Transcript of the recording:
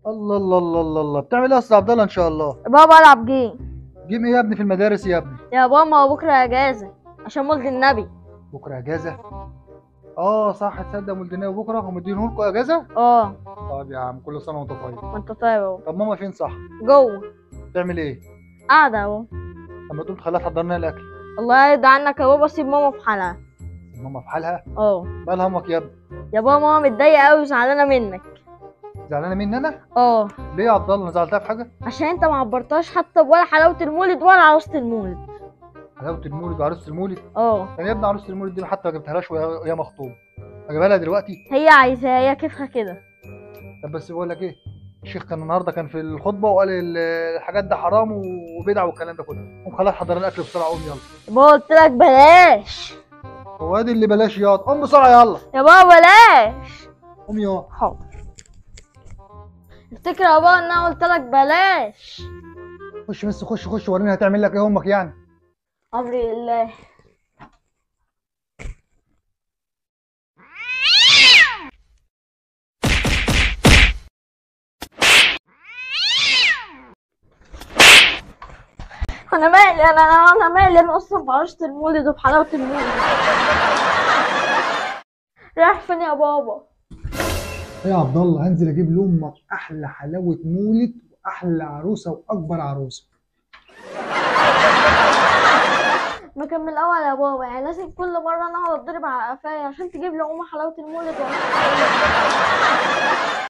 الله الله الله الله الله بتعمل ايه يا استاذ عبد الله ان شاء الله بابا العب جيم جيم ايه يا ابني في المدارس يا ابني يا بابا هو بكره اجازه عشان مولد النبي بكره اجازه اه صح تصدق مولد النبي بكره هم مدينه لكم اجازه اه طب يا عم كل سنه وانت طيب ما انت طيب اهو طب ماما فين صح جوه بتعمل ايه قاعده اهو لما تقوم تخليها تحضر لنا الاكل الله يرضى عنك يا بابا سيب ماما في حالها ماما في حالها اه مالها امك يا ابني يا بابا ماما متضايقه قوي وزعلانه منك زعلانه مني انا اه ليه يا عبد الله انا زعلتها في حاجه عشان انت ما عبرتهاش حتى ولا حلاوه المولد ولا عروسه المولد حلاوه المولد وعروسه المولد اه يعني يا ابني عروسه المولد دي حتى ما جبتهاش وهي وهي مخطوبه اجيبها لها دلوقتي هي عايزاها هي كيفها كده طب بس بقول لك ايه الشيخ كان النهارده كان في الخطبه وقال ال- الحاجات ده حرام وبدع والكلام ده كله قوم خلاص حضر الاكل بسرعه قوم يلا يا بابا قلت لك بلاش هو ادي اللي بلاش ياض قوم بسرعه يلا يا بابا بلاش قوم ياض حاضر افتكر يا بابا ان انا قلت لك بلاش خش بس خش خش وريني هتعمل لك ايه امك يعني امري لله انا مالي انا انا انا مالي انا اصلا في عروسه المولد وبحلاوه المولد رايح فين يا بابا ايه يا عبد الله هنزل اجيب لامك احلى حلاوه مولد واحلى عروسه واكبر عروسه ما كان من الاول يا بابا يعني لازم كل مره انا اقعد اتضرب على قفايا عشان تجيب لي ام حلاوه المولد ولا